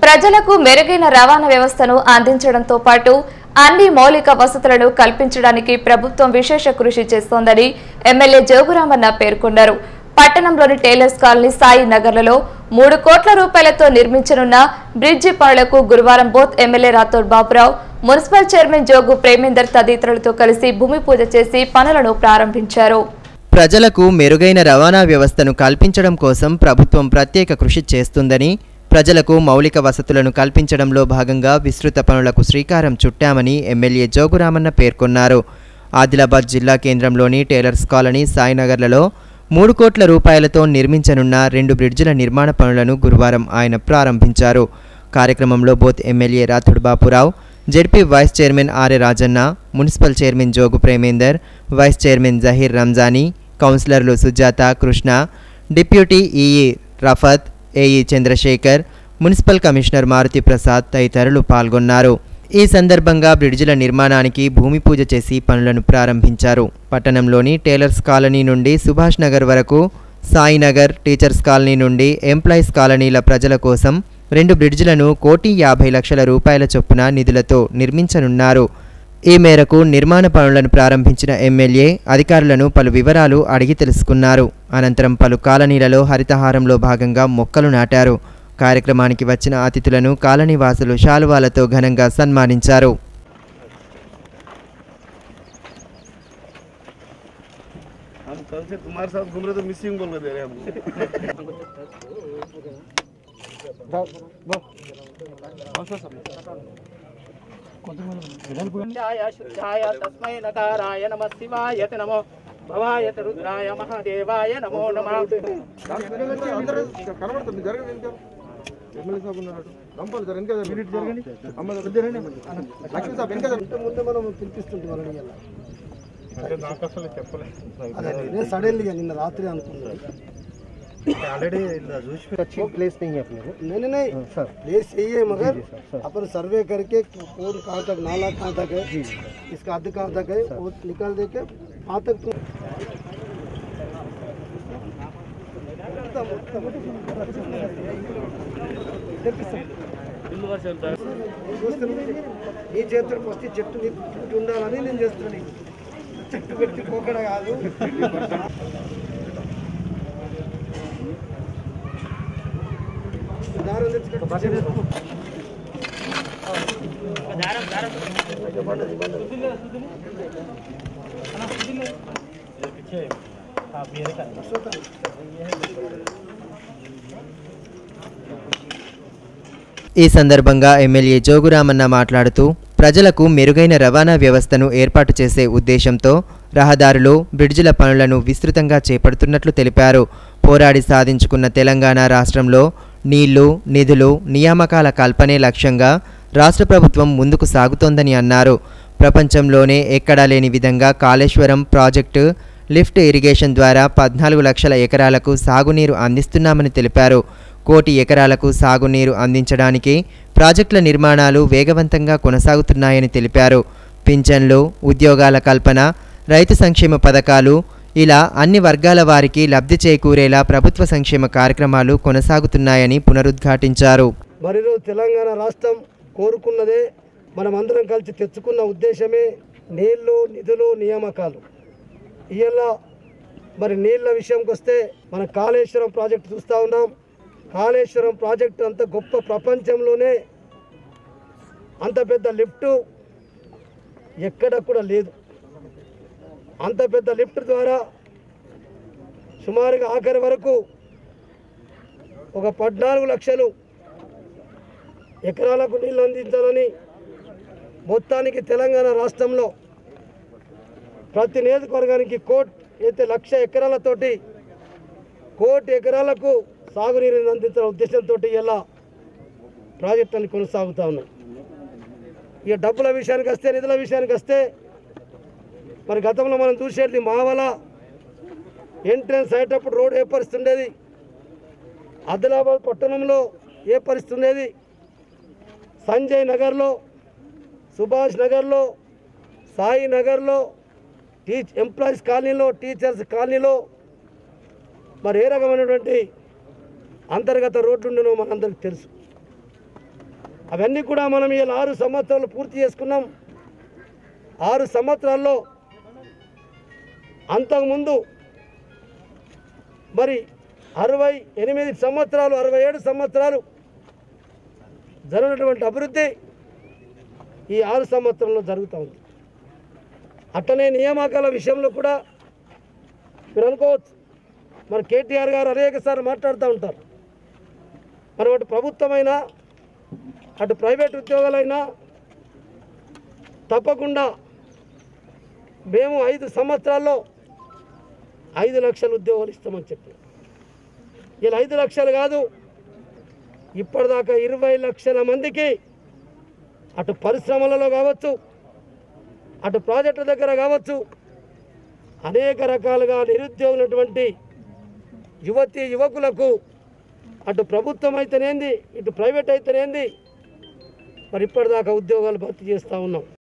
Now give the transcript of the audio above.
ప్రజలకు మెరుగైన రవాణా వ్యవస్థను అందించడంతో పాటు అన్ని మౌలిక వసతులను కల్పించడానికి ప్రభుత్వం విశేష కృషి చేస్తోందని ఎమ్మెల్యే జోగురామన్న పేర్కొన్నారు పట్టణంలోని టైలర్స్ కాలనీ సాయి నగర్లలో మూడు కోట్ల రూపాయలతో నిర్మించనున్న బ్రిడ్జి పనులకు గురువారం Boath MLA Rathod Baburao municipal chairman Jogu Premender తదితరులతో కలిసి భూమి పూజ చేసి పనులను ప్రారంభించారు ప్రజలకు మెరుగైన రవాణా వ్యవస్థను కల్పించడం కోసం ప్రభుత్వం ప్రత్యేక కృషి చేస్తుందని ప్రజలకు మౌలిక వసతులను కల్పించడంలో భాగంగా విస్తృత పనులకు శ్రీకారం చుట్టామని ఎమ్మెల్యే జోగురామన్న పేర్కొన్నారు ఆదిలాబాద్ జిల్లా కేంద్రంలోని టైలర్స్ కాలనీ సాయినగర్లలో మూడు కోట్ల రూపాయలతో నిర్మించనున్న రెండు బ్రిడ్జిల నిర్మాణ పనులను గురువారం ఆయన ప్రారంభించారు కార్యక్రమంలో Boath MLA Rathod Bapurao ZP vice chairman RA Rajanna municipal chairman Jogu Premender vice chairman Zaheer Ranjani కౌన్సిలర్లు Sujatha Krishna deputy EE Rafath AE Chandrasekhar municipal commissioner Maruti Prasad తదితరులు పాల్గొన్నారు ఈ సందర్భంగా బ్రిడ్జిల నిర్మాణానికి భూమి పూజ చేసి పనులను ప్రారంభించారు పట్టణంలోని టైలర్స్ కాలనీ నుండి సుభాష్ నగర్ వరకు సాయినగర్ టీచర్స్ కాలనీ నుండి ఎంప్లాయీస్ కాలనీల ప్రజల కోసం రెండు బ్రిడ్జిలను కోటి యాభై లక్షల రూపాయల చొప్పున నిధులతో నిర్మించనున్నారు ఈ మేరకు నిర్మాణ పనులను ప్రారంభించిన ఎమ్మెల్యే అధికారులను పలు వివరాలు అడిగి తెలుసుకున్నారు అనంతరం పలు కాలనీలలో హరితహారంలో భాగంగా మొక్కలు నాటారు కార్యక్రమానికి వచ్చిన అతిథులను కాలనీ వాసులు శాలువాలతో ఘనంగా సన్మానించారు हम कल से तुम्हारे साथ घूम रहे तो मिसिंग बोल रहे थे हमको शुद्धाय शुद्धाय तस्मै नकाराय नमः शिवाय ते नमो भवाय ते रुद्राय महादेवाय नमो नमः కనబడుతుంది జరగదు ఇంకా ఎమ్మెల్యే సాబ్ ఉన్నాడు రంపాలి జర ఇంకా మినిట్ జరగండి అమ్మ జరగండి లక్ష్మీ సాబ్ ఇంకా ఇంత ముందే మనం పిలిపిస్తుంటే వాళ్ళని నాకు అసలు చెప్పలేదు నేను సడన్లీగా నిన్న రాత్రి అనుకున్నాను ऑलरेडी अच्छी प्लेस नहीं है अपने को नहीं नहीं प्लेस यही है मगर अपन सर्वे करके कौन कहाँ तक नाला कहाँ तक है इसका हद कहाँ तक है वो निकाल दे के वहाँ तक तुम నీ చేతులు ఫస్ట్ చెట్టు నీ చుట్టూ ఉండాలని నేను చేస్తున్నాను చెట్టు పెట్టి పోకడ కాదు దారం తెచ్చుకో ఈ సందర్భంగా ఎమ్మెల్యే జోగురామన్న మాట్లాడుతూ ప్రజలకు మెరుగైన రవాణా వ్యవస్థను ఏర్పాటు చేసే ఉద్దేశంతో రహదారులు బ్రిడ్జిల పనులను విస్తృతంగా చేపడుతున్నట్లు తెలిపారు పోరాడి సాధించుకున్న తెలంగాణ రాష్ట్రంలో నీళ్లు నిధులు నియామకాల కల్పనే లక్ష్యంగా రాష్ట్ర ప్రభుత్వం ముందుకు సాగుతోందని అన్నారు ప్రపంచంలోనే ఎక్కడా లేని విధంగా కాళేశ్వరం ప్రాజెక్టు లిఫ్ట్ ఇరిగేషన్ ద్వారా పద్నాలుగు లక్షల ఎకరాలకు సాగునీరు అందిస్తున్నామని తెలిపారు కోటి ఎకరాలకు సాగునీరు అందించడానికి ప్రాజెక్టుల నిర్మాణాలు వేగవంతంగా కొనసాగుతున్నాయని తెలిపారు పింఛన్లు ఉద్యోగాల కల్పన రైతు సంక్షేమ పథకాలు ఇలా అన్ని వర్గాల వారికి లబ్ధి చేకూరేలా ప్రభుత్వ సంక్షేమ కార్యక్రమాలు కొనసాగుతున్నాయని పునరుద్ఘాటించారు మరి ఈరోజు తెలంగాణ రాష్ట్రం కోరుకున్నదే మనమందరం కలిసి తెచ్చుకున్న ఉద్దేశమే నీళ్లు నిధులు నియామకాలు ఇవాళ మరి నీళ్ళ విషయంకి వస్తే మన కాళేశ్వరం ప్రాజెక్టు చూస్తూ ఉన్నాం కాళేశ్వరం ప్రాజెక్టు అంత గొప్ప ప్రపంచంలోనే అంత పెద్ద లిఫ్టు ఎక్కడ కూడా లేదు అంత పెద్ద లిఫ్ట్ ద్వారా సుమారుగా ఆఖరి వరకు ఒక పద్నాలుగు లక్షలు ఎకరాలకు నీళ్ళు అందించాలని మొత్తానికి తెలంగాణ రాష్ట్రంలో ప్రతి నియోజకవర్గానికి కోట్ అయితే లక్ష ఎకరాలతోటి కోటి ఎకరాలకు సాగునీరుని అందించిన ఉద్దేశంతో ఇలా ప్రాజెక్టులను కొనసాగుతూ ఉన్నాయి ఇక డబ్బుల విషయానికి వస్తే నిధుల విషయానికి వస్తే మరి గతంలో మనం చూసేది మావల ఎంట్రన్స్ అయ్యేటప్పుడు రోడ్ ఏ పరిస్థితి ఉండేది ఆదిలాబాద్ పట్టణంలో ఏ పరిస్థితి ఉండేది సంజయ్ నగర్లో సుభాష్ నగర్లో సాయి నగర్లో టీచ్ ఎంప్లాయీస్ కాలనీలో టీచర్స్ కాలనీలో మరి ఏ రకమైనటువంటి అంతర్గత రోడ్లు ఉండనో మనందరికి తెలుసు అవన్నీ కూడా మనం ఇలా ఆరు సంవత్సరాలు పూర్తి చేసుకున్నాం ఆరు సంవత్సరాల్లో అంతకుముందు మరి అరవై ఎనిమిది సంవత్సరాలు అరవై ఏడు సంవత్సరాలు జరిగినటువంటి అభివృద్ధి ఈ ఆరు సంవత్సరంలో జరుగుతూ ఉంది అట్టనే నియామకాల విషయంలో కూడా మీరు అనుకోవచ్చు మరి కేటీఆర్ గారు అనేక సార్లు మాట్లాడుతూ ఉంటారు మరి అటు ప్రభుత్వమైనా అటు ప్రైవేట్ ఉద్యోగాలైనా తప్పకుండా మేము ఐదు సంవత్సరాల్లో ఐదు లక్షల ఉద్యోగాలు ఇస్తామని చెప్పి ఇలా ఐదు లక్షలు కాదు ఇప్పటిదాకా ఇరవై లక్షల మందికి అటు పరిశ్రమలలో కావచ్చు అటు ప్రాజెక్టుల దగ్గర కావచ్చు అనేక రకాలుగా నిరుద్యోగులటువంటి యువతి యువకులకు అటు ప్రభుత్వం అయితేనేంది ఇటు ప్రైవేట్ అయితేనేంది మరి ఇప్పటిదాకా ఉద్యోగాలు భర్తీ చేస్తూ ఉన్నాం